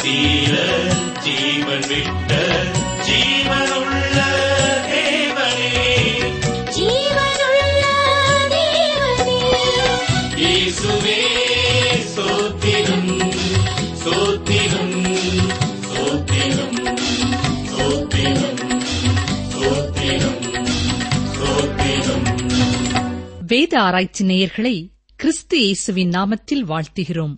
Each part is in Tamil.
தீர ஜீவன் விட்ட ஜீவனுள்ள தேவனே ஜீவனுள்ள தேவனே இயேசுவே சோத்திரம் சோத்திரம் சோத்திரம் சோத்திரம் சோத்திரம் சோத்திரம் வேத ஆராய்ச்சி நேயர்களை கிறிஸ்து இயேசுவின் நாமத்தில் வாழ்த்துகிறோம்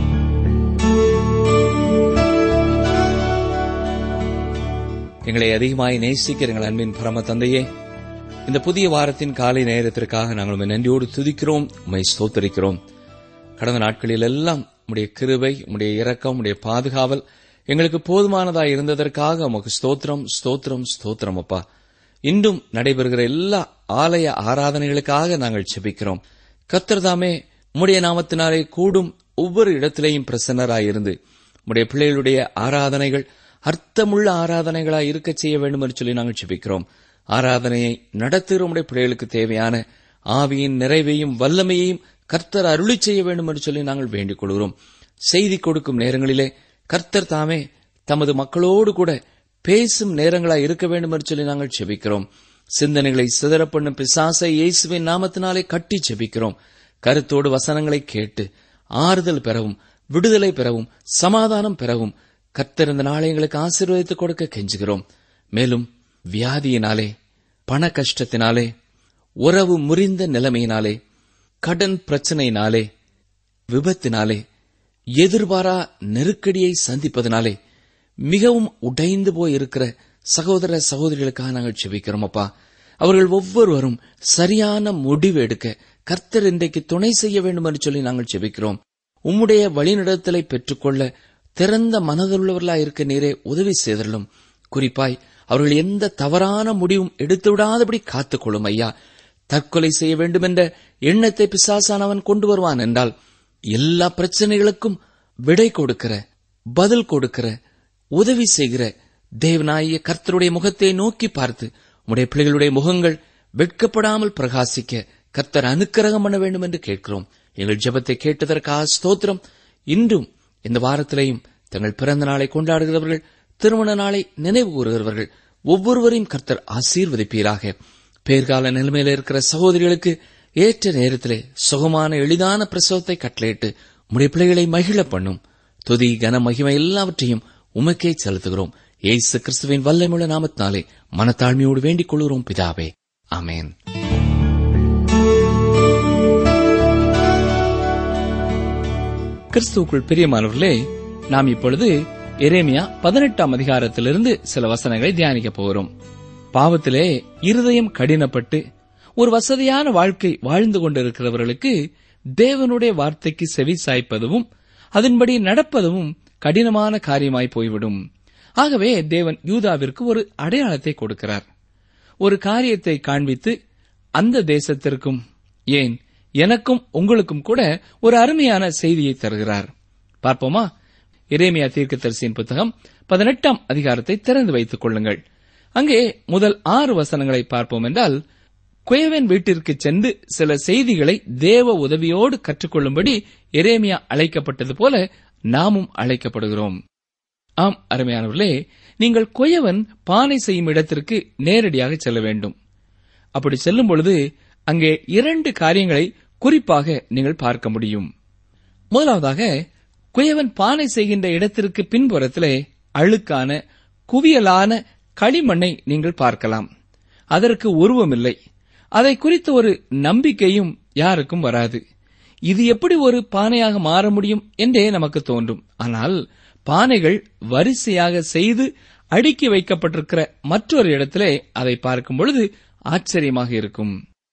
எங்களை அதிகமாய் நேசிக்கிற எங்கள் அன்பின் பரம தந்தையே இந்த புதிய வாரத்தின் காலை நேரத்திற்காக நாங்கள் உம்மை நன்றியோடு துதிக்கிறோம் உம்மை ஸ்தோத்தரிக்கிறோம் கடந்த நாட்களில் எல்லாம் உம்முடைய கிருபை உம்முடைய இரக்கம் உம்முடைய பாதுகாவல் எங்களுக்கு போதுமானதாய் இருந்ததற்காக உமக்கு ஸ்தோத்திரம் ஸ்தோத்திரம் ஸ்தோத்திரம் அப்பா இன்றும் நடைபெறுகிற எல்லா ஆலய ஆராதனைகளுக்காக நாங்கள் செபிக்கிறோம் கர்த்தர்தாமே உம்முடைய நாமத்தினாலே கூடும் ஒவ்வொரு இடத்திலேயும் பிரசன்னராயிருந்து உம்முடைய பிள்ளைகளுடைய ஆராதனைகள் அர்த்தமுள்ள ஆராதனைகளாய் இருக்கச் செய்ய வேண்டும் என்று சொல்லி நாங்கள் செபிக்கிறோம் ஆராதனையை நடத்துகிற உம்முடைய பிள்ளைகளுக்கு தேவையான ஆவியின் நிறைவையும் வல்லமையையும் கர்த்தர் அருளி செய்ய வேண்டும் என்று சொல்லி நாங்கள் வேண்டிக் கொள்கிறோம் செய்தி கொடுக்கும் நேரங்களிலே கர்த்தர் தாமே தமது மக்களோடு கூட பேசும் நேரங்களாய் இருக்க வேண்டும் என்று சொல்லி நாங்கள் செபிக்கிறோம் சிந்தனைகளை சிதற பண்ணும் பிசாசை இயேசுவின் நாமத்தினாலே கட்டி செபிக்கிறோம் கருத்தோடு வசனங்களை கேட்டு ஆறுதல் பெறவும் விடுதலை பெறவும் சமாதானம் பெறவும் கர்த்தர் இந்த நாளை எங்களுக்கு ஆசீர்வதித்துக் கொடுக்க கெஞ்சுகிறோம் மேலும் வியாதியினாலே பண கஷ்டத்தினாலே உறவு முறிந்த நிலைமையினாலே கடன் பிரச்சனையினாலே விபத்தினாலே எதிர்பாரா நெருக்கடியை சந்திப்பதனாலே மிகவும் உடைந்து போய் இருக்கிற சகோதர சகோதரிகளுக்காக நாங்கள் செபிக்கிறோம் அப்பா அவர்கள் ஒவ்வொருவரும் சரியான முடிவு எடுக்க கர்த்தர் இன்றைக்கு துணை செய்ய வேண்டும் என்று சொல்லி நாங்கள் செபிக்கிறோம் உம்முடைய வழிநடத்தலை பெற்றுக்கொள்ள திறந்த மனதுள்ளவர்களாய் இருக்க நீரே உதவி செய்தலும் குறிப்பாய் அவர்கள் எந்த தவறான முடிவும் எடுத்து விடாதபடி காத்துக்கொள்ளும் ஐயா தற்கொலை செய்ய வேண்டும் என்ற எண்ணத்தை பிசாசானவன் கொண்டு வருவான் என்றால் எல்லா பிரச்சனைகளுக்கும் விடை கொடுக்கிற பதில் கொடுக்கிற உதவி செய்கிற தேவனாய கர்த்தருடைய முகத்தை நோக்கி பார்த்து உடைய பிள்ளைகளுடைய முகங்கள் வெட்கப்படாமல் பிரகாசிக்க கர்த்தர் அனுக்கிரகம் பண்ண வேண்டும் என்று கேட்கிறோம் எங்கள் ஜெபத்தை கேட்டதற்காக ஸ்தோத்திரம் இன்றும் இந்த வாரத்திலேயும் தங்கள் பிறந்த நாளை கொண்டாடுகிறவர்கள் திருமண நாளை நினைவு கூறுகிறவர்கள் ஒவ்வொருவரையும் கர்த்தர் ஆசீர்வதிப்பீராக பேர்கால நிலைமையில இருக்கிற சகோதரிகளுக்கு ஏற்ற நேரத்திலே சுகமான எளிதான பிரசவத்தை கட்டளையிட்டு உடைய பிள்ளைகளை மகிழ பண்ணும் துதி கன மகிமை எல்லாவற்றையும் உமக்கே செலுத்துகிறோம் ஏசு கிறிஸ்துவின் வல்லமுள்ள நாமத்தினாலே மனத்தாழ்மையோடு வேண்டிக் கொள்கிறோம் பிதாவே ஆமென் கிறிஸ்துவுக்குள் பிரியமானவர்களே நாம் இப்பொழுது எரேமியா பதினெட்டாம் அதிகாரத்திலிருந்து சில வசனங்களை தியானிக்க போகிறோம் பாவத்திலே இருதயம் கடினப்பட்டு ஒரு வசதியான வாழ்க்கை வாழ்ந்து கொண்டிருக்கிறவர்களுக்கு தேவனுடைய வார்த்தைக்கு செவி சாய்ப்பதும் அதன்படி நடப்பதும் கடினமான காரியமாய் போய்விடும் ஆகவே தேவன் யூதாவிற்கு ஒரு அடையாளத்தை கொடுக்கிறார் ஒரு காரியத்தை காண்பித்து அந்த தேசத்திற்கும் ஏன் எனக்கும் உங்களுக்கும் கூட ஒரு அருமையான செய்தியை தருகிறார் பார்ப்போமா இரேமியா தீர்க்கதரிசியின் புத்தகம் பதினெட்டாம் அதிகாரத்தை திறந்து வைத்துக் கொள்ளுங்கள் அங்கே முதல் ஆறு வசனங்களை பார்ப்போம் என்றால் குயவன் வீட்டிற்கு சென்று சில செய்திகளை தேவ உதவியோடு கற்றுக்கொள்ளும்படி எரேமியா அழைக்கப்பட்டது போல நாமும் அழைக்கப்படுகிறோம் ஆம் அருமையானவர்களே நீங்கள் குயவன் பானை செய்யும் இடத்திற்கு நேரடியாக செல்ல வேண்டும் அப்படி செல்லும் பொழுது அங்கே இரண்டு காரியங்களை குறிப்பாக நீங்கள் பார்க்க முடியும் முதலாவதாக குயவன் பானை செய்கின்ற இடத்திற்கு பின்புறத்திலே அழுக்கான குவியலான களிமண்ணை நீங்கள் பார்க்கலாம் அதற்கு உருவமில்லை அதை குறித்த ஒரு நம்பிக்கையும் யாருக்கும் வராது இது எப்படி ஒரு பானையாக மாற முடியும் என்றே நமக்கு தோன்றும் ஆனால் பானைகள் வரிசையாக செய்து அடுக்கி வைக்கப்பட்டிருக்கிற மற்றொரு இடத்திலே அதை பார்க்கும் பொழுது ஆச்சரியமாக இருக்கும்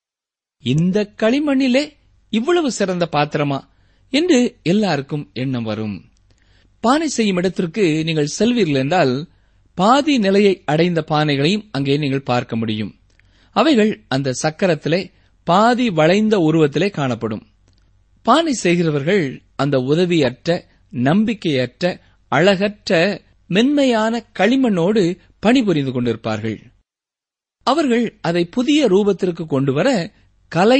இந்த களிமண்ணிலே இவ்வளவு சிறந்த பாத்திரமா என்று எல்லாருக்கும் எண்ணம் வரும் பானை செய்யும் இடத்திற்கு நீங்கள் செல்வீர்கள் என்றால் பாதி நிலையை அடைந்த பானைகளையும் அங்கே நீங்கள் பார்க்க முடியும் அவைகள் அந்த சக்கரத்திலே பாதி வளைந்த உருவத்திலே காணப்படும் பானை செய்கிறவர்கள் அந்த உதவியற்ற நம்பிக்கையற்ற அழகற்ற மென்மையான களிமண்ணோடு பணிபுரிந்து கொண்டிருப்பார்கள் அவர்கள் அதை புதிய ரூபத்திற்கு கொண்டு வர கலை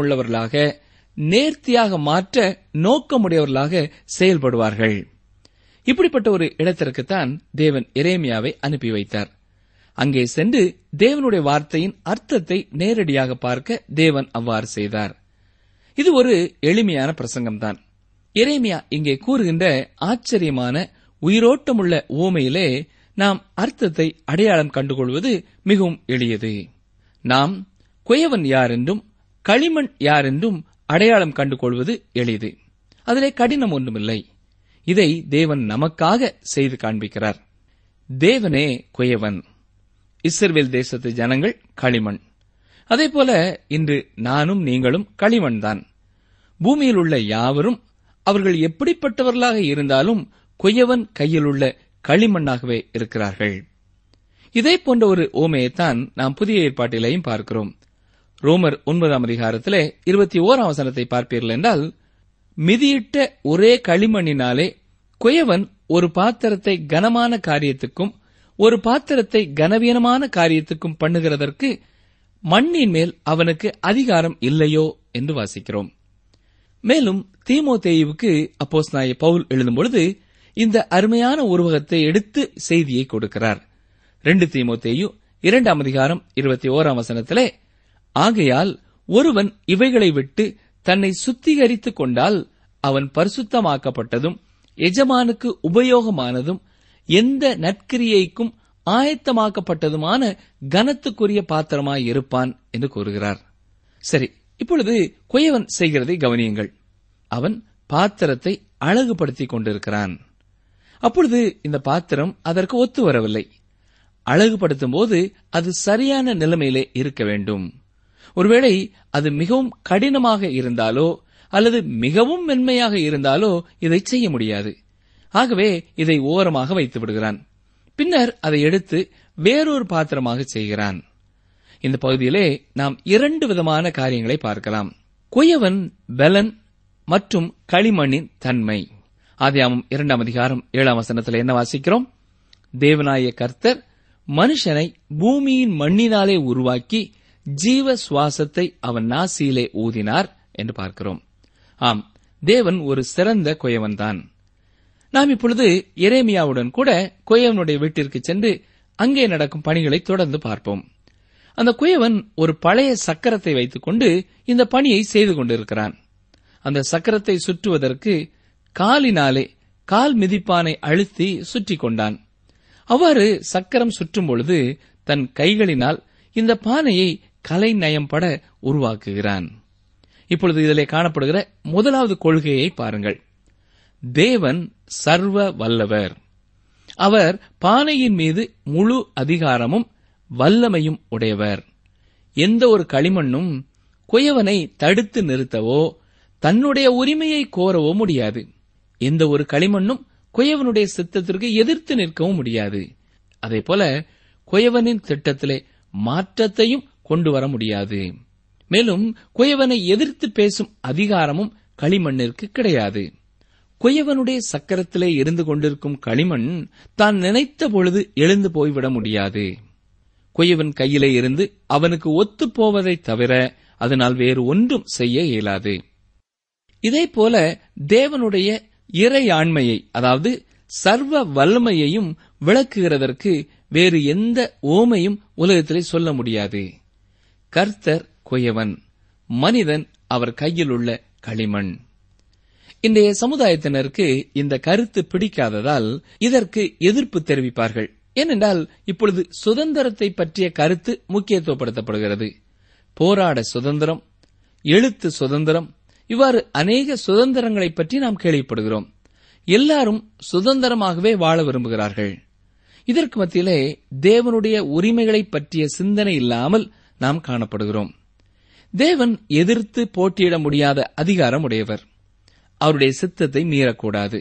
நயமுள்ளவர்களாக நேர்த்தியாக மாற்ற நோக்கமுடையவர்களாக செயல்படுவார்கள் இப்படிப்பட்ட ஒரு இடத்திற்குத்தான் தேவன் எரேமியாவை அனுப்பி வைத்தார் அங்கே சென்று தேவனுடைய வார்த்தையின் அர்த்தத்தை நேரடியாக பார்க்க தேவன் அவ்வாறு செய்தார் இது ஒரு எளிமையான பிரசங்கம்தான் எரேமியா இங்கே கூறுகின்ற ஆச்சரியமான உயிரோட்டமுள்ள ஓமையிலே நாம் அர்த்தத்தை அடையாளம் கண்டுகொள்வது மிகவும் எளியது நாம் குயவன் யார் என்றும் களிமண் யார் என்றும் அடையாளம் கண்டுகொள்வது எளிது அதிலே கடினம் ஒன்றுமில்லை இதை தேவன் நமக்காக செய்து காண்பிக்கிறார் தேவனே குயவன் இஸ்ரவேல் தேசத்து ஜனங்கள் களிமண் அதேபோல இன்று நானும் நீங்களும் களிமண்தான் பூமியில் உள்ள யாவரும் அவர்கள் எப்படிப்பட்டவர்களாக இருந்தாலும் குயவன் கையில் உள்ள களிமண்ணாகவே இருக்கிறார்கள் இதே போன்ற ஒரு ஓமையைத்தான் நாம் புதிய ஏற்பாட்டிலேயும் பார்க்கிறோம் ரோமர் ஒன்பதாம் அதிகாரத்திலே இருபத்தி ஓராம் வசனத்தை பார்ப்பீர்கள் என்றால் மிதியிட்ட ஒரே களிமண்ணினாலே குயவன் ஒரு பாத்திரத்தை கனமான காரியத்துக்கும் ஒரு பாத்திரத்தை கனவீனமான காரியத்துக்கும் பண்ணுகிறதற்கு மண்ணின் மேல் அவனுக்கு அதிகாரம் இல்லையோ என்று வாசிக்கிறோம் மேலும் தீமோத்தேயுவுக்கு அப்போஸ் நாய பவுல் எழுதும்பொழுது இந்த அருமையான உருவகத்தை எடுத்து செய்தியை கொடுக்கிறார் ரெண்டு தீமோத்தேயு இரண்டாம் அதிகாரம் இருபத்தி ஓராம் வசனத்திலே ஆகையால் ஒருவன் இவைகளை விட்டு தன்னை சுத்திகரித்துக் கொண்டால் அவன் பரிசுத்தமாக்கப்பட்டதும் எஜமானுக்கு உபயோகமானதும் எந்த நற்கிரியைக்கும் ஆயத்தமாக்கப்பட்டதுமான கனத்துக்குரிய பாத்திரமாய் இருப்பான் என்று கூறுகிறார் சரி இப்பொழுது குயவன் செய்கிறதை கவனியுங்கள் அவன் பாத்திரத்தை அழகுபடுத்திக் கொண்டிருக்கிறான் அப்பொழுது இந்த பாத்திரம் அதற்கு ஒத்து வரவில்லை அழகுபடுத்தும் போது அது சரியான நிலைமையிலே இருக்க வேண்டும் ஒருவேளை அது மிகவும் கடினமாக இருந்தாலோ அல்லது மிகவும் மென்மையாக இருந்தாலோ இதை செய்ய முடியாது ஆகவே இதை ஓரமாக வைத்து விடுகிறான் பின்னர் அதை எடுத்து வேறொரு பாத்திரமாக செய்கிறான் இந்த பகுதியிலே நாம் இரண்டு விதமான காரியங்களை பார்க்கலாம் குயவன் பலன் மற்றும் களிமண்ணின் தன்மை ஆதியாமம் இரண்டாம் அதிகாரம் ஏழாம் வசனத்தில் என்ன வாசிக்கிறோம் தேவனாய கர்த்தர் மனுஷனை பூமியின் மண்ணினாலே உருவாக்கி ஜீவ சுவாசத்தை அவன் நாசியிலே ஊதினார் என்று பார்க்கிறோம் ஆம் தேவன் ஒரு சிறந்த குயவன்தான் நாம் இப்பொழுது எரேமியாவுடன் கூட குயவனுடைய வீட்டிற்கு சென்று அங்கே நடக்கும் பணிகளை தொடர்ந்து பார்ப்போம் அந்த குயவன் ஒரு பழைய சக்கரத்தை வைத்துக்கொண்டு இந்த பணியை செய்து கொண்டிருக்கிறான் அந்த சக்கரத்தை சுற்றுவதற்கு காலினாலே கால் மிதிப்பானை அழுத்தி சுற்றி கொண்டான் அவ்வாறு சக்கரம் சுற்றும் பொழுது தன் கைகளினால் இந்த பானையை கலை நயம்பட உருவாக்குகிறான் இப்பொழுது இதிலே காணப்படுகிற முதலாவது கொள்கையை பாருங்கள் தேவன் சர்வ வல்லவர் அவர் பானையின் மீது முழு அதிகாரமும் வல்லமையும் உடையவர் எந்த ஒரு களிமண்ணும் குயவனை தடுத்து நிறுத்தவோ தன்னுடைய உரிமையை கோரவோ முடியாது எந்த ஒரு களிமண்ணும் குயவனுடைய சித்தத்திற்கு எதிர்த்து நிற்கவும் முடியாது அதேபோல குயவனின் திட்டத்திலே மாற்றத்தையும் கொண்டு வர முடியாது மேலும் குயவனை எதிர்த்து பேசும் அதிகாரமும் களிமண்ணிற்கு கிடையாது குயவனுடைய சக்கரத்திலே இருந்து கொண்டிருக்கும் களிமண் தான் நினைத்த பொழுது எழுந்து போய்விட முடியாது குயவன் கையிலே இருந்து அவனுக்கு ஒத்துப் போவதைத் தவிர அதனால் வேறு ஒன்றும் செய்ய இயலாது இதே போல தேவனுடைய இறை ஆண்மையை அதாவது சர்வ வல்லமையையும் விளக்குகிறதற்கு வேறு எந்த ஓமையும் உலகத்திலே சொல்ல முடியாது கர்த்தர் குயவன் மனிதன் அவர் கையில் உள்ள களிமண் இன்றைய சமுதாயத்தினருக்கு இந்த கருத்து பிடிக்காததால் இதற்கு எதிர்ப்பு தெரிவிப்பார்கள் ஏனென்றால் இப்பொழுது சுதந்திரத்தை பற்றிய கருத்து முக்கியத்துவப்படுத்தப்படுகிறது போராட சுதந்திரம் எழுத்து சுதந்திரம் இவ்வாறு அநேக சுதந்திரங்களைப் பற்றி நாம் கேள்விப்படுகிறோம் எல்லாரும் சுதந்திரமாகவே வாழ விரும்புகிறார்கள் இதற்கு மத்தியிலே தேவனுடைய உரிமைகளைப் பற்றிய சிந்தனை இல்லாமல் நாம் காணப்படுகிறோம் தேவன் எதிர்த்து போட்டியிட முடியாத அதிகாரம் உடையவர் அவருடைய சித்தத்தை மீறக்கூடாது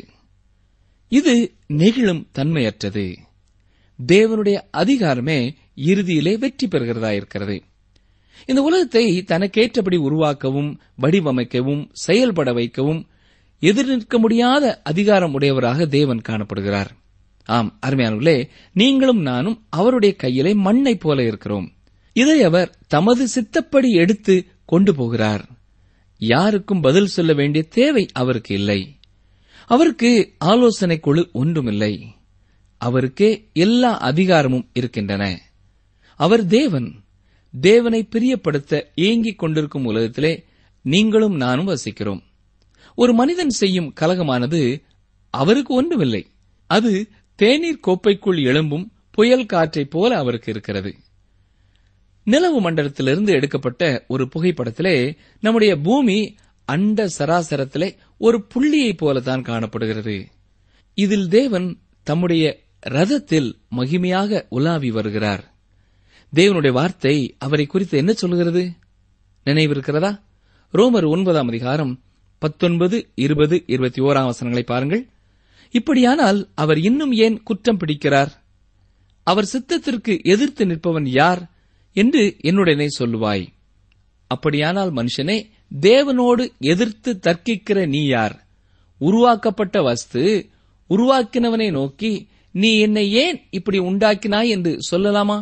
இது நெகிழும் தன்மையற்றது தேவனுடைய அதிகாரமே இறுதியிலே வெற்றி பெறுகிறதா இருக்கிறது இந்த உலகத்தை தனக்கேற்றபடி உருவாக்கவும் வடிவமைக்கவும் செயல்பட வைக்கவும் எதிர்நிற்க முடியாத அதிகாரம் உடையவராக தேவன் காணப்படுகிறார் ஆம் அருமையானவர்களே நீங்களும் நானும் அவருடைய கையிலே மண்ணைப் போல இருக்கிறோம் இதை அவர் தமது சித்தப்படி எடுத்து கொண்டு போகிறார் யாருக்கும் பதில் சொல்ல வேண்டிய தேவை அவருக்கு இல்லை அவருக்கு ஆலோசனை குழு ஒன்றுமில்லை அவருக்கே எல்லா அதிகாரமும் இருக்கின்றன அவர் தேவன் தேவனை பிரியப்படுத்த ஏங்கிக் கொண்டிருக்கும் உலகத்திலே நீங்களும் நானும் வசிக்கிறோம் ஒரு மனிதன் செய்யும் கலகமானது அவருக்கு ஒன்றுமில்லை அது தேநீர் கோப்பைக்குள் எழும்பும் புயல் காற்றைப் போல அவருக்கு இருக்கிறது நிலவு மண்டலத்திலிருந்து எடுக்கப்பட்ட ஒரு புகைப்படத்திலே நம்முடைய பூமி அண்ட சராசரத்திலே ஒரு புள்ளியைப் போலத்தான் காணப்படுகிறது இதில் தேவன் தம்முடைய ரதத்தில் மகிமையாக உலாவி வருகிறார் தேவனுடைய வார்த்தை அவரை குறித்து என்ன சொல்கிறது நினைவிருக்கிறதா ரோமர் ஒன்பதாம் அதிகாரம் பத்தொன்பது இருபது இருபத்தி ஓராம் வசனங்களை பாருங்கள் இப்படியானால் அவர் இன்னும் ஏன் குற்றம் பிடிக்கிறார் அவர் சித்தத்திற்கு எதிர்த்து நிற்பவன் யார் என்று என்னுடனே சொல்லுவாய் அப்படியானால் மனுஷனே தேவனோடு எதிர்த்து தர்க்கிக்கிற நீ யார் உருவாக்கப்பட்ட வஸ்து உருவாக்கினவனை நோக்கி நீ என்னை ஏன் இப்படி உண்டாக்கினாய் என்று சொல்லலாமா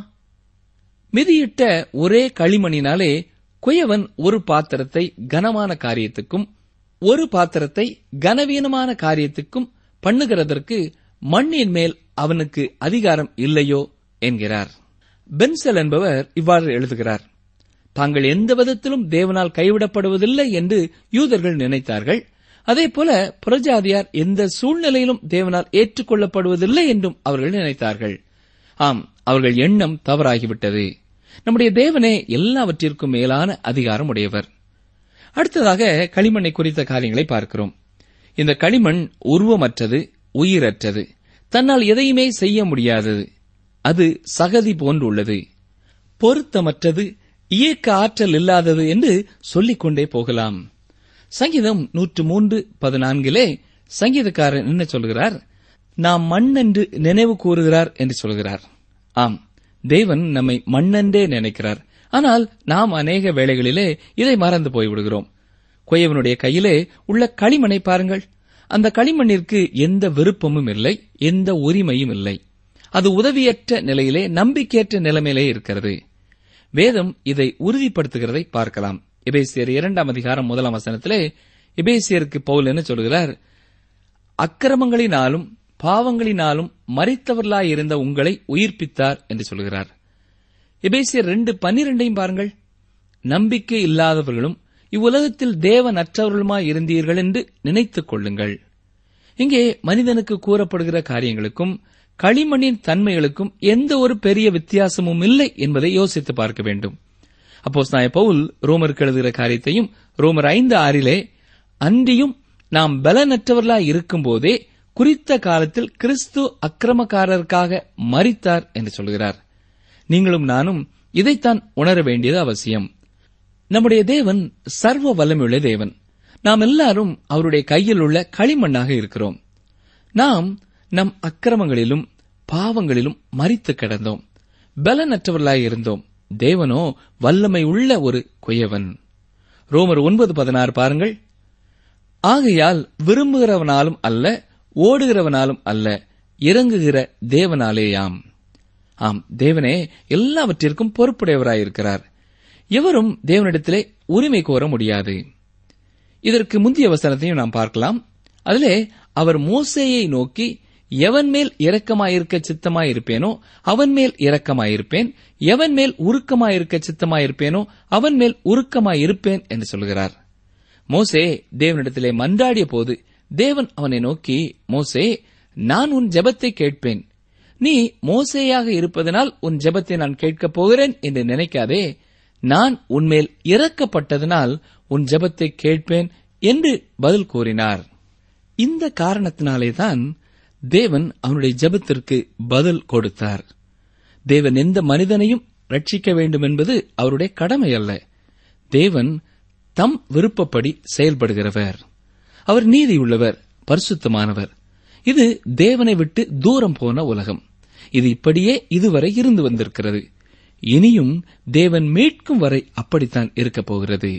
மிதியிட்ட ஒரே களிமணினாலே குயவன் ஒரு பாத்திரத்தை கனமான காரியத்துக்கும் ஒரு பாத்திரத்தை கனவீனமான காரியத்துக்கும் பண்ணுகிறதற்கு மண்ணின் மேல் அவனுக்கு அதிகாரம் இல்லையோ என்கிறார் பென்சல் என்பவர் இவ்வாறு எழுதுகிறார் தாங்கள் எந்த விதத்திலும் தேவனால் கைவிடப்படுவதில்லை என்று யூதர்கள் நினைத்தார்கள் அதேபோல புரஜாதியார் எந்த சூழ்நிலையிலும் தேவனால் ஏற்றுக்கொள்ளப்படுவதில்லை என்றும் அவர்கள் நினைத்தார்கள் ஆம் அவர்கள் எண்ணம் தவறாகிவிட்டது நம்முடைய தேவனே எல்லாவற்றிற்கும் மேலான அதிகாரம் உடையவர் அடுத்ததாக களிமண்ணை குறித்த காரியங்களை பார்க்கிறோம் இந்த களிமண் உருவமற்றது உயிரற்றது தன்னால் எதையுமே செய்ய முடியாதது அது சகதி போன்றுள்ளது பொருத்தமற்றது இயக்க ஆற்றல் இல்லாதது என்று சொல்லிக்கொண்டே போகலாம் சங்கீதம் நூற்று மூன்று பதினான்கிலே சங்கீதக்காரன் என்ன சொல்கிறார் நாம் மண் என்று நினைவு கூறுகிறார் என்று சொல்கிறார் ஆம் தேவன் நம்மை மண்ணென்றே நினைக்கிறார் ஆனால் நாம் அநேக வேளைகளிலே இதை மறந்து போய்விடுகிறோம் கொயவனுடைய கையிலே உள்ள களிமண்ணை பாருங்கள் அந்த களிமண்ணிற்கு எந்த விருப்பமும் இல்லை எந்த உரிமையும் இல்லை அது உதவியற்ற நிலையிலே நம்பிக்கையற்ற நிலைமையிலே இருக்கிறது வேதம் இதை உறுதிப்படுத்துகிறதை பார்க்கலாம் எபேசியர் இரண்டாம் அதிகாரம் முதலாம் வசனத்திலே எபேசியருக்கு பவுல் என்ன சொல்கிறார் அக்கிரமங்களினாலும் பாவங்களினாலும் மறித்தவர்களாயிருந்த உங்களை உயிர்ப்பித்தார் என்று சொல்கிறார் எபேசியர் ரெண்டு பன்னிரெண்டையும் பாருங்கள் நம்பிக்கை இல்லாதவர்களும் இவ்வுலகத்தில் தேவன் அற்றவர்களுமாய் இருந்தீர்கள் என்று நினைத்துக் கொள்ளுங்கள் இங்கே மனிதனுக்கு கூறப்படுகிற காரியங்களுக்கும் களிமண்ணின் தன்மைகளுக்கும் எந்த ஒரு பெரிய வித்தியாசமும் இல்லை என்பதை யோசித்து பார்க்க வேண்டும் அப்போஸ் நாய பவுல் ரோமருக்கு எழுதுகிற காரியத்தையும் ரோமர் ஐந்து ஆறிலே அன்றியும் நாம் பலனற்றவர்களாய் இருக்கும்போதே குறித்த காலத்தில் கிறிஸ்து அக்கிரமக்காரருக்காக மரித்தார் என்று சொல்கிறார் நீங்களும் நானும் இதைத்தான் உணர வேண்டியது அவசியம் நம்முடைய தேவன் சர்வ வல்லமையுள்ள தேவன் நாம் எல்லாரும் அவருடைய கையில் உள்ள களிமண்ணாக இருக்கிறோம் நாம் நம் அக்கிரமங்களிலும் பாவங்களிலும் மறித்து கிடந்தோம் பலனற்றவர்களாய் இருந்தோம் தேவனோ வல்லமை உள்ள ஒரு குயவன் ரோமர் ஒன்பது பதினாறு பாருங்கள் ஆகையால் விரும்புகிறவனாலும் அல்ல ஓடுகிறவனாலும் அல்ல இறங்குகிற தேவனாலேயாம் ஆம் தேவனே எல்லாவற்றிற்கும் பொறுப்புடையவராயிருக்கிறார் எவரும் தேவனிடத்திலே உரிமை கோர முடியாது இதற்கு முந்தைய வசனத்தையும் நாம் பார்க்கலாம் அதிலே அவர் மோசேயை நோக்கி எவன் மேல் இரக்கமாயிருக்க சித்தமாயிருப்பேனோ அவன் மேல் இரக்கமாயிருப்பேன் எவன் மேல் உருக்கமாயிருக்க சித்தமாயிருப்பேனோ அவன் மேல் உருக்கமாயிருப்பேன் என்று சொல்கிறார் மோசே தேவனிடத்திலே மன்றாடிய போது தேவன் அவனை நோக்கி மோசே நான் உன் ஜெபத்தை கேட்பேன் நீ மோசேயாக இருப்பதனால் உன் ஜெபத்தை நான் கேட்கப் போகிறேன் என்று நினைக்காதே நான் உன்மேல் இறக்கப்பட்டதனால் உன் ஜெபத்தை கேட்பேன் என்று பதில் கூறினார் இந்த காரணத்தினாலேதான் தேவன் அவனுடைய ஜெபத்திற்கு பதில் கொடுத்தார் தேவன் எந்த மனிதனையும் ரட்சிக்க வேண்டும் என்பது அவருடைய கடமை அல்ல தேவன் தம் விருப்பப்படி செயல்படுகிறவர் அவர் நீதியுள்ளவர் பரிசுத்தமானவர் இது தேவனை விட்டு தூரம் போன உலகம் இது இப்படியே இதுவரை இருந்து வந்திருக்கிறது இனியும் தேவன் மீட்கும் வரை அப்படித்தான் இருக்கப் போகிறது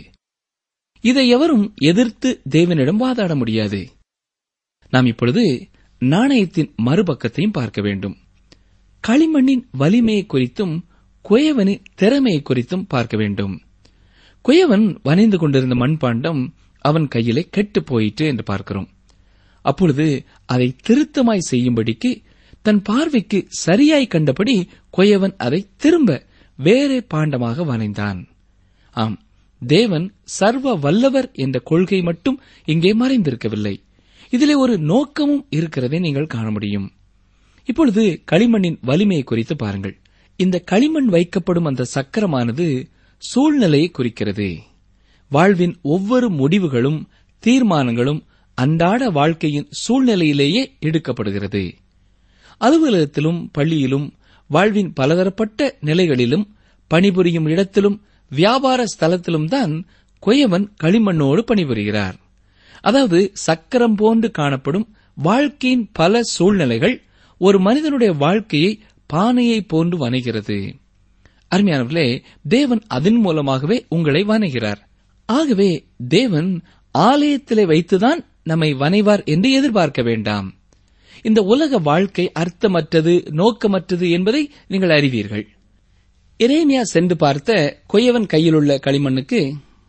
இதை எவரும் எதிர்த்து தேவனிடம் வாதாட முடியாது நாம் இப்பொழுது நாணயத்தின் மறுபக்கத்தையும் பார்க்க வேண்டும் களிமண்ணின் வலிமையை குறித்தும் குயவனின் திறமையை குறித்தும் பார்க்க வேண்டும் குயவன் வனைந்து கொண்டிருந்த மண்பாண்டம் அவன் கையிலே கெட்டுப் போயிற்று என்று பார்க்கிறோம் அப்பொழுது அதை திருத்தமாய் செய்யும்படிக்கு தன் பார்வைக்கு சரியாய் கண்டபடி கொயவன் அதை திரும்ப வேறே பாண்டமாக வரைந்தான் ஆம் தேவன் சர்வ வல்லவர் என்ற கொள்கை மட்டும் இங்கே மறைந்திருக்கவில்லை இதிலே ஒரு நோக்கமும் இருக்கிறதை நீங்கள் காண முடியும் இப்பொழுது களிமண்ணின் வலிமையை குறித்து பாருங்கள் இந்த களிமண் வைக்கப்படும் அந்த சக்கரமானது சூழ்நிலையை குறிக்கிறது வாழ்வின் ஒவ்வொரு முடிவுகளும் தீர்மானங்களும் அன்றாட வாழ்க்கையின் சூழ்நிலையிலேயே எடுக்கப்படுகிறது அலுவலகத்திலும் பள்ளியிலும் வாழ்வின் பலதரப்பட்ட நிலைகளிலும் பணிபுரியும் இடத்திலும் வியாபார ஸ்தலத்திலும் தான் கொயவன் களிமண்ணோடு பணிபுரிகிறார் அதாவது சக்கரம் போன்று காணப்படும் வாழ்க்கையின் பல சூழ்நிலைகள் ஒரு மனிதனுடைய வாழ்க்கையை பானையை போன்று வணைகிறது அருமையானவர்களே தேவன் அதன் மூலமாகவே உங்களை வணைகிறார் ஆகவே தேவன் ஆலயத்திலே வைத்துதான் நம்மை வணைவார் என்று எதிர்பார்க்க வேண்டாம் இந்த உலக வாழ்க்கை அர்த்தமற்றது நோக்கமற்றது என்பதை நீங்கள் அறிவீர்கள் இறைமையா சென்று பார்த்த கொயவன் கையிலுள்ள களிமண்ணுக்கு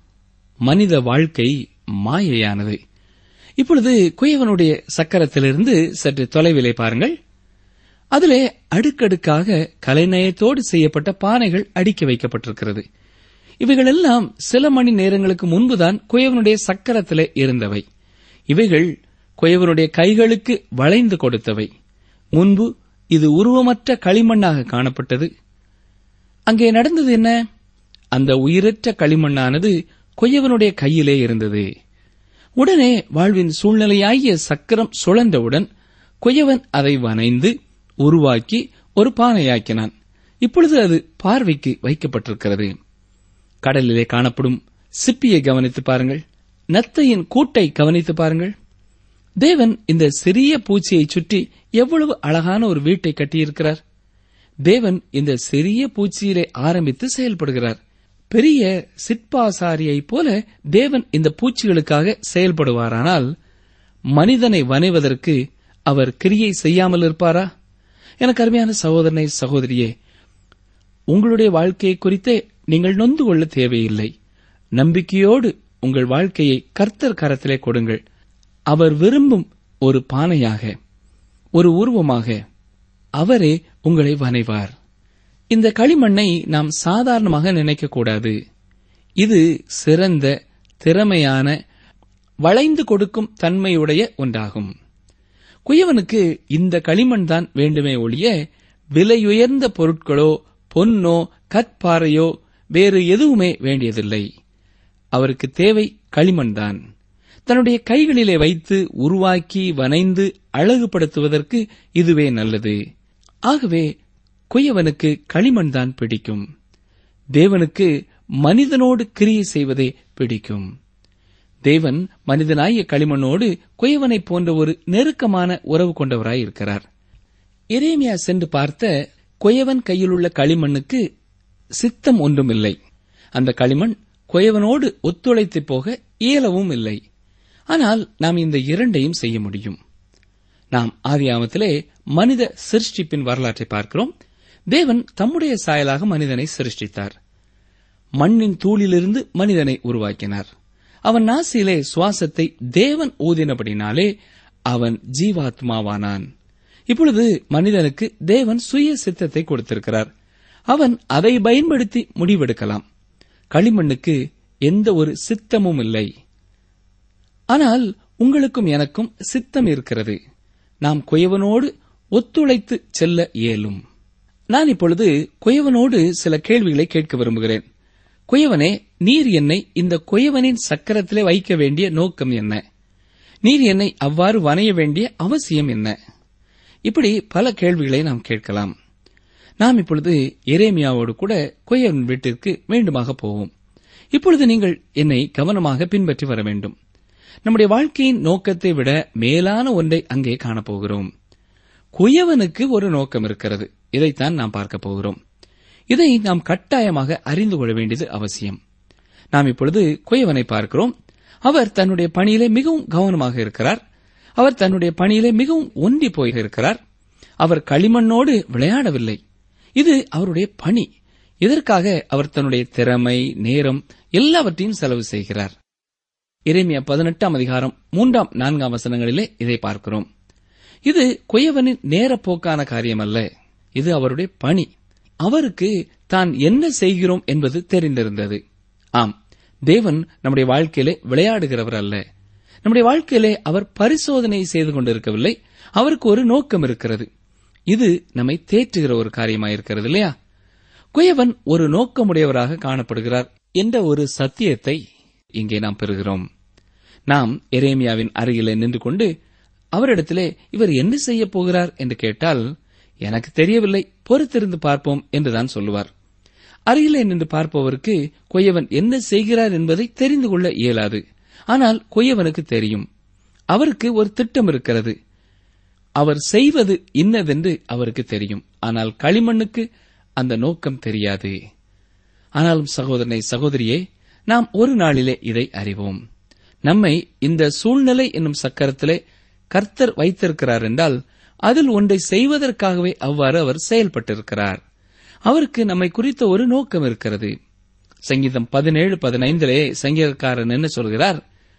மனித வாழ்க்கை மாயையானது இப்பொழுது குயவனுடைய சக்கரத்திலிருந்து சற்று தொலைவிலே பாருங்கள் அதிலே அடுக்கடுக்காக கலைநயத்தோடு செய்யப்பட்ட பானைகள் அடுக்கி வைக்கப்பட்டிருக்கிறது இவைகளெல்லாம் சில மணி நேரங்களுக்கு முன்புதான் குயவனுடைய சக்கரத்திலே இருந்தவை இவைகள் குயவனுடைய கைகளுக்கு வளைந்து கொடுத்தவை முன்பு இது உருவமற்ற களிமண்ணாக காணப்பட்டது அங்கே நடந்தது என்ன அந்த உயிரற்ற களிமண்ணானது கொய்யவனுடைய கையிலே இருந்தது உடனே வாழ்வின் சூழ்நிலையாகிய சக்கரம் சுழன்றவுடன் கொய்யவன் அதை வனைந்து உருவாக்கி ஒரு பானையாக்கினான் இப்பொழுது அது பார்வைக்கு வைக்கப்பட்டிருக்கிறது கடலிலே காணப்படும் சிப்பியை கவனித்து பாருங்கள் நத்தையின் கூட்டை கவனித்து பாருங்கள் தேவன் இந்த சிறிய பூச்சியை சுற்றி எவ்வளவு அழகான ஒரு வீட்டை கட்டியிருக்கிறார் தேவன் இந்த சிறிய பூச்சியிலே ஆரம்பித்து செயல்படுகிறார் பெரிய சிற்பாசாரியைப் போல தேவன் இந்த பூச்சிகளுக்காக செயல்படுவாரானால் மனிதனை வனைவதற்கு அவர் கிரியை செய்யாமல் இருப்பாரா எனக்கு அருமையான சகோதரனை சகோதரியே உங்களுடைய வாழ்க்கையை குறித்தே நீங்கள் நொந்து கொள்ள தேவையில்லை நம்பிக்கையோடு உங்கள் வாழ்க்கையை கர்த்தர் கரத்திலே கொடுங்கள் அவர் விரும்பும் ஒரு பானையாக ஒரு உருவமாக அவரே உங்களை வனைவார் இந்த களிமண்ணை நாம் சாதாரணமாக நினைக்கக்கூடாது இது சிறந்த திறமையான வளைந்து கொடுக்கும் தன்மையுடைய ஒன்றாகும் குயவனுக்கு இந்த களிமண் தான் வேண்டுமே ஒழிய விலையுயர்ந்த பொருட்களோ பொன்னோ கற்பாறையோ வேறு எதுவுமே வேண்டியதில்லை அவருக்கு தேவை களிமண் தான் தன்னுடைய கைகளிலே வைத்து உருவாக்கி வனைந்து அழகுபடுத்துவதற்கு இதுவே நல்லது ஆகவே குயவனுக்கு களிமண் தான் பிடிக்கும் தேவனுக்கு மனிதனோடு கிரியை செய்வதே பிடிக்கும் தேவன் மனிதனாகிய களிமண்ணோடு குயவனைப் போன்ற ஒரு நெருக்கமான உறவு கொண்டவராய் இருக்கிறார் எரேமியா சென்று பார்த்த குயவன் கையிலுள்ள களிமண்ணுக்கு சித்தம் ஒன்றுமில்லை அந்த களிமண் குயவனோடு ஒத்துழைத்து போக இயலவும் இல்லை ஆனால் நாம் இந்த இரண்டையும் செய்ய முடியும் நாம் ஆதியாமத்திலே மனித சிருஷ்டிப்பின் வரலாற்றை பார்க்கிறோம் தேவன் தம்முடைய சாயலாக மனிதனை சிருஷ்டித்தார் மண்ணின் தூளிலிருந்து மனிதனை உருவாக்கினார் அவன் நாசியிலே சுவாசத்தை தேவன் ஊதினபடினாலே அவன் ஜீவாத்மாவானான் இப்பொழுது மனிதனுக்கு தேவன் சுய சித்தத்தை கொடுத்திருக்கிறார் அவன் அதை பயன்படுத்தி முடிவெடுக்கலாம் களிமண்ணுக்கு எந்த ஒரு சித்தமும் இல்லை ஆனால் உங்களுக்கும் எனக்கும் சித்தம் இருக்கிறது நாம் குயவனோடு ஒத்துழைத்து செல்ல இயலும் நான் இப்பொழுது குயவனோடு சில கேள்விகளை கேட்க விரும்புகிறேன் குயவனே நீர் என்னை இந்த குயவனின் சக்கரத்திலே வைக்க வேண்டிய நோக்கம் என்ன நீர் என்னை அவ்வாறு வணைய வேண்டிய அவசியம் என்ன இப்படி பல கேள்விகளை நாம் கேட்கலாம் நாம் இப்பொழுது எரேமியாவோடு கூட குயவன் வீட்டிற்கு மீண்டுமாக போவோம் இப்பொழுது நீங்கள் என்னை கவனமாக பின்பற்றி வர வேண்டும் நம்முடைய வாழ்க்கையின் நோக்கத்தை விட மேலான ஒன்றை அங்கே காணப்போகிறோம் குயவனுக்கு ஒரு நோக்கம் இருக்கிறது இதைத்தான் நாம் பார்க்க போகிறோம் இதை நாம் கட்டாயமாக அறிந்து கொள்ள வேண்டியது அவசியம் நாம் இப்பொழுது குயவனை பார்க்கிறோம் அவர் தன்னுடைய பணியிலே மிகவும் கவனமாக இருக்கிறார் அவர் தன்னுடைய பணியிலே மிகவும் ஒன்றி போயிருக்கிறார் அவர் களிமண்ணோடு விளையாடவில்லை இது அவருடைய பணி இதற்காக அவர் தன்னுடைய திறமை நேரம் எல்லாவற்றையும் செலவு செய்கிறார் இறைமையா பதினெட்டாம் அதிகாரம் மூன்றாம் நான்காம் வசனங்களிலே இதை பார்க்கிறோம் இது குயவனின் நேரப்போக்கான காரியமல்ல இது அவருடைய பணி அவருக்கு தான் என்ன செய்கிறோம் என்பது தெரிந்திருந்தது ஆம் தேவன் நம்முடைய வாழ்க்கையிலே விளையாடுகிறவர் அல்ல நம்முடைய வாழ்க்கையிலே அவர் பரிசோதனை செய்து கொண்டிருக்கவில்லை அவருக்கு ஒரு நோக்கம் இருக்கிறது இது நம்மை தேற்றுகிற ஒரு காரியமாயிருக்கிறது இல்லையா குயவன் ஒரு நோக்கமுடையவராக காணப்படுகிறார் என்ற ஒரு சத்தியத்தை இங்கே நாம் பெறுகிறோம் நாம் எரேமியாவின் அருகிலே நின்று கொண்டு அவரிடத்திலே இவர் என்ன செய்யப் போகிறார் என்று கேட்டால் எனக்கு தெரியவில்லை பொறுத்திருந்து பார்ப்போம் என்றுதான் சொல்லுவார் அருகிலே நின்று பார்ப்பவருக்கு கொய்யவன் என்ன செய்கிறார் என்பதை தெரிந்து கொள்ள இயலாது ஆனால் கொய்யவனுக்கு தெரியும் அவருக்கு ஒரு திட்டம் இருக்கிறது அவர் செய்வது இன்னதென்று அவருக்கு தெரியும் ஆனால் களிமண்ணுக்கு அந்த நோக்கம் தெரியாது ஆனாலும் சகோதரனை சகோதரியே நாம் ஒரு நாளிலே இதை அறிவோம் நம்மை இந்த சூழ்நிலை என்னும் சக்கரத்திலே கர்த்தர் வைத்திருக்கிறார் என்றால் அதில் ஒன்றை செய்வதற்காகவே அவ்வாறு அவர் செயல்பட்டிருக்கிறார் அவருக்கு நம்மை குறித்த ஒரு நோக்கம் இருக்கிறது சங்கீதம் பதினேழு பதினைந்திலே சங்கீதக்காரன் என்ன சொல்கிறார்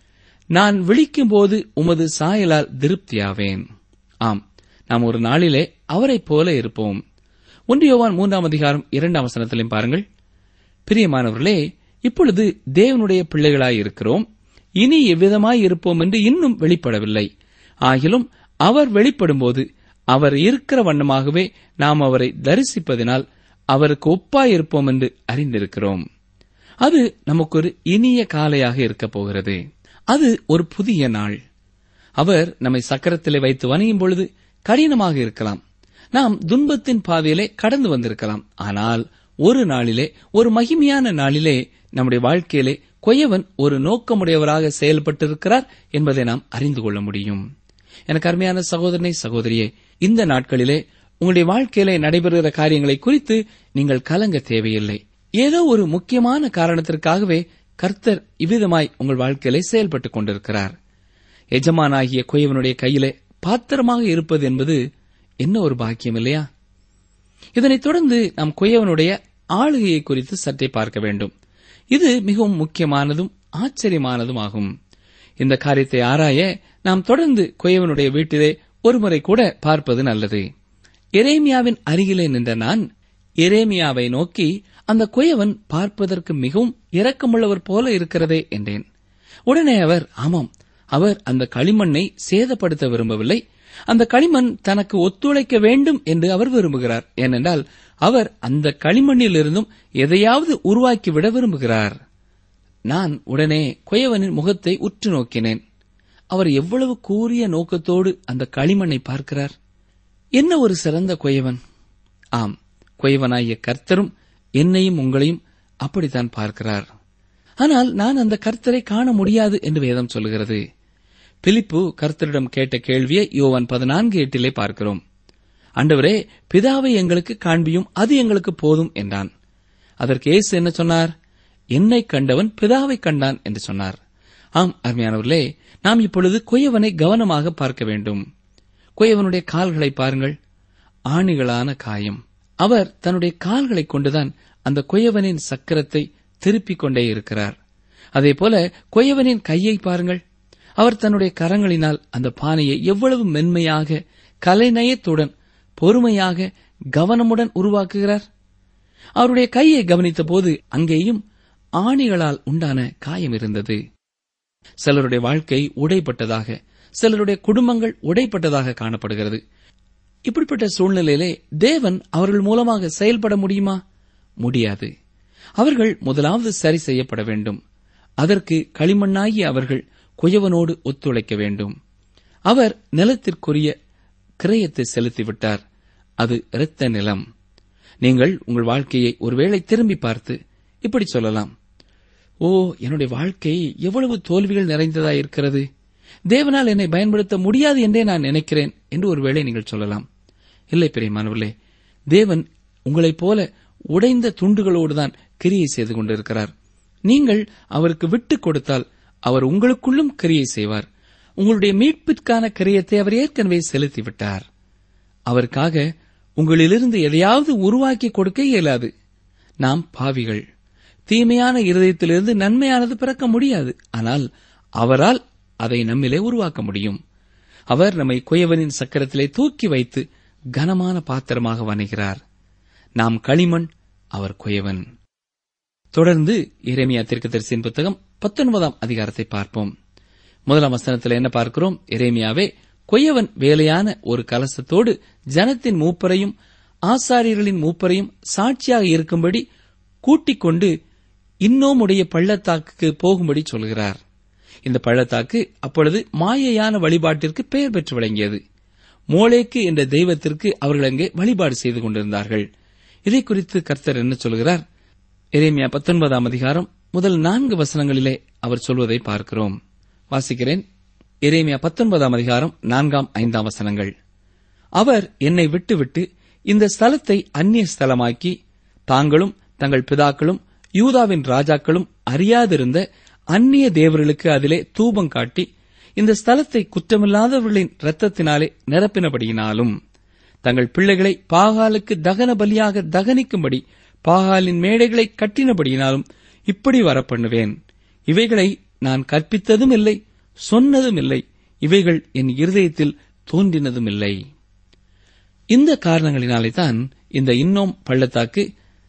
நான் விழிக்கும்போது உமது சாயலால் திருப்தியாவேன் ஆம் நாம் ஒரு நாளிலே அவரைப் போல இருப்போம் ஒன்றியோவான் மூன்றாம் அதிகாரம் இரண்டாம் வசனத்திலையும் பாருங்கள் பிரியமானவர்களே இப்பொழுது தேவனுடைய பிள்ளைகளாய் இருக்கிறோம் இனி எவ்விதமாய் இருப்போம் என்று இன்னும் வெளிப்படவில்லை ஆகிலும் அவர் வெளிப்படும்போது அவர் இருக்கிற வண்ணமாகவே நாம் அவரை தரிசிப்பதினால் அவருக்கு ஒப்பாய் இருப்போம் என்று அறிந்திருக்கிறோம் அது நமக்கு ஒரு இனிய காலையாக இருக்கப் போகிறது அது ஒரு புதிய நாள் அவர் நம்மை சக்கரத்திலே வைத்து வணியும் பொழுது கடினமாக இருக்கலாம் நாம் துன்பத்தின் பாதையிலே கடந்து வந்திருக்கலாம் ஆனால் ஒரு நாளிலே ஒரு மகிமையான நாளிலே நம்முடைய வாழ்க்கையிலே கொயவன் ஒரு நோக்கமுடையவராக செயல்பட்டிருக்கிறார் என்பதை நாம் அறிந்து கொள்ள முடியும் எனக்கு அருமையான சகோதரனை சகோதரியே இந்த நாட்களிலே உங்களுடைய வாழ்க்கையிலே நடைபெறுகிற காரியங்களை குறித்து நீங்கள் கலங்க தேவையில்லை ஏதோ ஒரு முக்கியமான காரணத்திற்காகவே கர்த்தர் இவ்விதமாய் உங்கள் வாழ்க்கையிலே செயல்பட்டுக் கொண்டிருக்கிறார் எஜமானாகிய கொயவனுடைய கையிலே பாத்திரமாக இருப்பது என்பது என்ன ஒரு பாக்கியம் இல்லையா இதனைத் தொடர்ந்து நாம் கொயவனுடைய ஆளுகையை குறித்து சற்றே பார்க்க வேண்டும் இது மிகவும் முக்கியமானதும் ஆச்சரியமானதும் ஆகும் இந்த காரியத்தை ஆராய நாம் தொடர்ந்து கொயவனுடைய வீட்டிலே ஒருமுறை கூட பார்ப்பது நல்லது எரேமியாவின் அருகிலே நின்ற நான் எரேமியாவை நோக்கி அந்த குயவன் பார்ப்பதற்கு மிகவும் இரக்கமுள்ளவர் போல இருக்கிறதே என்றேன் உடனே அவர் ஆமாம் அவர் அந்த களிமண்ணை சேதப்படுத்த விரும்பவில்லை அந்த களிமண் தனக்கு ஒத்துழைக்க வேண்டும் என்று அவர் விரும்புகிறார் ஏனென்றால் அவர் அந்த களிமண்ணிலிருந்தும் எதையாவது உருவாக்கிவிட விரும்புகிறார் நான் உடனே குயவனின் முகத்தை உற்று நோக்கினேன் அவர் எவ்வளவு கூரிய நோக்கத்தோடு அந்த களிமண்ணை பார்க்கிறார் என்ன ஒரு சிறந்த குயவன் ஆம் குயவனாகிய கர்த்தரும் என்னையும் உங்களையும் அப்படித்தான் பார்க்கிறார் ஆனால் நான் அந்த கர்த்தரை காண முடியாது என்று வேதம் சொல்கிறது பிலிப்பு கர்த்தரிடம் கேட்ட கேள்வியை யோவான் பதினான்கு எட்டிலே பார்க்கிறோம் ஆண்டவரே பிதாவை எங்களுக்கு காண்பியும் அது எங்களுக்கு போதும் என்றான் அதற்கு இயேசு என்ன சொன்னார் என்னை கண்டவன் பிதாவை கண்டான் என்று சொன்னார் ஆம் அருமையானவர்களே நாம் இப்பொழுது குயவனை கவனமாக பார்க்க வேண்டும் குயவனுடைய கால்களை பாருங்கள் ஆணிகளான காயம் அவர் தன்னுடைய கால்களை கொண்டுதான் அந்த குயவனின் சக்கரத்தை திருப்பிக் கொண்டே இருக்கிறார் அதேபோல குயவனின் கையை பாருங்கள் அவர் தன்னுடைய கரங்களினால் அந்த பானையை எவ்வளவு மென்மையாக கலைநயத்துடன் பொறுமையாக கவனமுடன் உருவாக்குகிறார் அவருடைய கையை கவனித்த போது அங்கேயும் ஆணிகளால் உண்டான காயம் இருந்தது சிலருடைய வாழ்க்கை உடைப்பட்டதாக சிலருடைய குடும்பங்கள் உடைப்பட்டதாக காணப்படுகிறது இப்படிப்பட்ட சூழ்நிலையிலே தேவன் அவர்கள் மூலமாக செயல்பட முடியுமா முடியாது அவர்கள் முதலாவது சரி செய்யப்பட வேண்டும் அதற்கு களிமண்ணாகி அவர்கள் குயவனோடு ஒத்துழைக்க வேண்டும் அவர் நிலத்திற்குரிய கிரயத்தை செலுத்திவிட்டார் அது இரத்த நிலம் நீங்கள் உங்கள் வாழ்க்கையை ஒருவேளை திரும்பி பார்த்து இப்படி சொல்லலாம் ஓ என்னுடைய வாழ்க்கை எவ்வளவு தோல்விகள் நிறைந்ததா இருக்கிறது தேவனால் என்னை பயன்படுத்த முடியாது என்றே நான் நினைக்கிறேன் என்று ஒருவேளை நீங்கள் சொல்லலாம் இல்லை பிரியமானவர்களே தேவன் உங்களைப் போல உடைந்த துண்டுகளோடுதான் கிரியை செய்து கொண்டிருக்கிறார் நீங்கள் அவருக்கு விட்டுக் கொடுத்தால் அவர் உங்களுக்குள்ளும் கிரியை செய்வார் உங்களுடைய மீட்பிற்கான கிரியத்தை அவர் ஏற்கனவே செலுத்திவிட்டார் அவருக்காக உங்களிலிருந்து எதையாவது உருவாக்கி கொடுக்க இயலாது நாம் பாவிகள் தீமையான இருதயத்திலிருந்து நன்மையானது பிறக்க முடியாது ஆனால் அவரால் அதை நம்மிலே உருவாக்க முடியும் அவர் நம்மை குயவனின் சக்கரத்திலே தூக்கி வைத்து கனமான பாத்திரமாக வணைகிறார் நாம் களிமண் அவர் குயவன் தொடர்ந்து இறைமையா தீர்க்கதரிசியின் புத்தகம் பத்தொன்பதாம் அதிகாரத்தை பார்ப்போம் முதலாம் வசனத்தில் என்ன பார்க்கிறோம் இறைமையாவே கொய்யவன் வேலையான ஒரு கலசத்தோடு ஜனத்தின் மூப்பரையும் ஆசாரியர்களின் மூப்பரையும் சாட்சியாக இருக்கும்படி கூட்டிக் கொண்டு இன்னோமுடைய பள்ளத்தாக்குக்கு போகும்படி சொல்கிறார் இந்த பள்ளத்தாக்கு அப்பொழுது மாயையான வழிபாட்டிற்கு பெயர் பெற்று விளங்கியது மோளேக்கு என்ற தெய்வத்திற்கு அவர்கள் அங்கே வழிபாடு செய்து கொண்டிருந்தார்கள் இதை குறித்து கர்த்தர் என்ன சொல்கிறார் எரேமியா பத்தொன்பதாம் அதிகாரம் முதல் நான்கு வசனங்களிலே அவர் சொல்வதை பார்க்கிறோம் வாசிக்கிறேன் எரேமியா பத்தொன்பதாம் அதிகாரம் நான்காம் ஐந்தாம் வசனங்கள் அவர் என்னை விட்டுவிட்டு இந்த ஸ்தலத்தை அந்நிய ஸ்தலமாக்கி தாங்களும் தங்கள் பிதாக்களும் யூதாவின் ராஜாக்களும் அறியாதிருந்த அந்நிய தேவர்களுக்கு அதிலே தூபம் காட்டி இந்த ஸ்தலத்தை குற்றமில்லாதவர்களின் இரத்தத்தினாலே நிரப்பினபடியினாலும் தங்கள் பிள்ளைகளை பாகாலுக்கு தகன பலியாக தகனிக்கும்படி பாகாலின் மேடைகளை கட்டினபடியினாலும் இப்படி வரப்பண்ணுவேன் இவைகளை நான் கற்பித்ததும் இல்லை சொன்னதும் இல்லை இவைகள் என் இருதயத்தில் தோன்றினதும் இல்லை இந்த காரணங்களினாலே தான் இந்த இன்னோம் பள்ளத்தாக்கு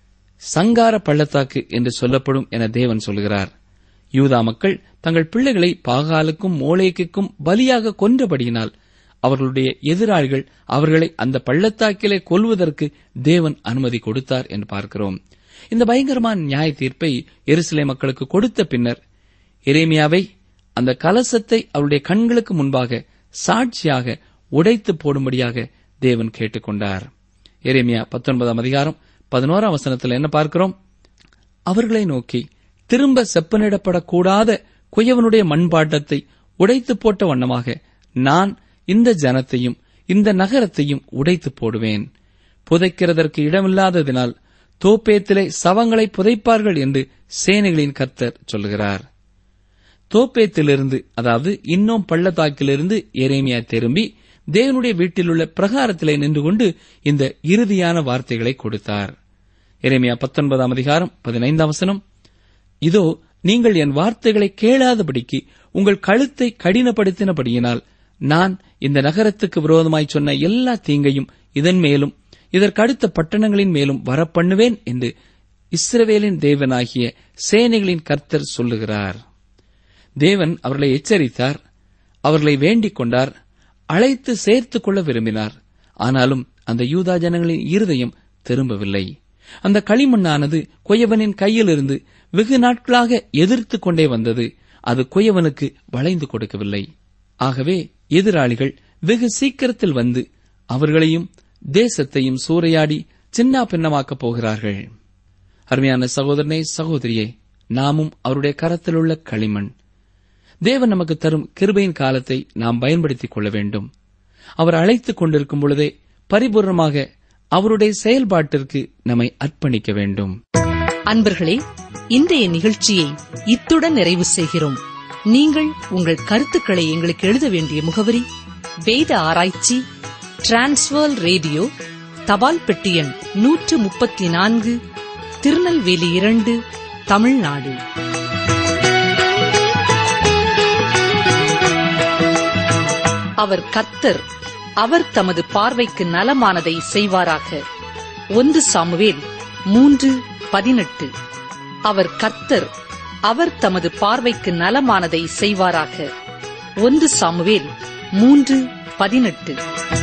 சங்கார பள்ளத்தாக்கு என்று சொல்லப்படும் என தேவன் சொல்கிறார் யூதா மக்கள் தங்கள் பிள்ளைகளை பாகாலுக்கும் மோளேக்குக்கும் பலியாக கொன்றபடியினால் அவர்களுடைய எதிராளிகள் அவர்களை அந்த பள்ளத்தாக்கிலே கொல்வதற்கு தேவன் அனுமதி கொடுத்தார் என்று பார்க்கிறோம் இந்த பயங்கரமான நியாய தீர்ப்பை எருசலே மக்களுக்கு கொடுத்த பின்னர் எரேமியாவை அந்த கலசத்தை அவருடைய கண்களுக்கு முன்பாக சாட்சியாக உடைத்து போடும்படியாக தேவன் கேட்டுக்கொண்டார் எரேமியா பத்தொன்பதாம் அதிகாரம் பதினோராம் வசனத்தில் என்ன பார்க்கிறோம் அவர்களை நோக்கி திரும்ப செப்பனிடப்படக்கூடாத குயவனுடைய மண்பாட்டத்தை உடைத்து போட்ட வண்ணமாக நான் இந்த ஜனத்தையும் இந்த நகரத்தையும் உடைத்து போடுவேன் புதைக்கிறதற்கு இடமில்லாததினால் தோப்பேத்திலே சவங்களை புதைப்பார்கள் என்று சேனைகளின் கர்த்தர் சொல்கிறார் தோப்பேத்திலிருந்து அதாவது இன்னும் பள்ளத்தாக்கிலிருந்து எரேமியா திரும்பி தேவனுடைய வீட்டிலுள்ள பிரகாரத்திலே நின்று கொண்டு இந்த இறுதியான வார்த்தைகளை கொடுத்தார் எரேமியா பத்தொன்பதாம் அதிகாரம் பதினைந்தாம் வசனம் இதோ நீங்கள் என் வார்த்தைகளை கேளாதபடிக்கு உங்கள் கழுத்தை கடினப்படுத்தினபடியினால் நான் இந்த நகரத்துக்கு விரோதமாய் சொன்ன எல்லா தீங்கையும் இதன் மேலும் இதற்கடுத்த பட்டணங்களின் மேலும் வரப்பண்ணுவேன் என்று இஸ்ரவேலின் தேவனாகிய சேனைகளின் கர்த்தர் சொல்லுகிறார் தேவன் அவர்களை எச்சரித்தார் அவர்களை வேண்டிக் கொண்டார் அழைத்து சேர்த்துக் கொள்ள விரும்பினார் ஆனாலும் அந்த யூதா ஜனங்களின் இருதயம் திரும்பவில்லை அந்த களிமண்ணானது கொயவனின் கையிலிருந்து வெகு நாட்களாக எதிர்த்து கொண்டே வந்தது அது கொயவனுக்கு வளைந்து கொடுக்கவில்லை ஆகவே எதிராளிகள் வெகு சீக்கிரத்தில் வந்து அவர்களையும் தேசத்தையும் சூறையாடி சின்னா பின்னமாக்கப் போகிறார்கள் அருமையான சகோதரனே சகோதரியே நாமும் அவருடைய கரத்திலுள்ள களிமண் தேவன் நமக்கு தரும் கிருபையின் காலத்தை நாம் பயன்படுத்திக் கொள்ள வேண்டும் அவர் அழைத்துக் கொண்டிருக்கும் பொழுதே பரிபூர்ணமாக அவருடைய செயல்பாட்டிற்கு நம்மை அர்ப்பணிக்க வேண்டும் அன்பர்களே இன்றைய நிகழ்ச்சியை இத்துடன் நிறைவு செய்கிறோம் நீங்கள் உங்கள் கருத்துக்களை எங்களுக்கு எழுத வேண்டிய முகவரி வேத ஆராய்ச்சி டிரான்ஸ்வர் ரேடியோ தபால் பெட்டி எண் நூற்று முப்பத்தி நான்கு திருநெல்வேலி இரண்டு தமிழ்நாடு அவர் கர்த்தர் அவர் தமது பார்வைக்கு நலமானதை செய்வாராக ஒன்று சாமுவேல் மூன்று பதினெட்டு அவர் கர்த்தர் அவர் தமது பார்வைக்கு நலமானதை செய்வாராக ஒன்று சாமுவேல் மூன்று பதினெட்டு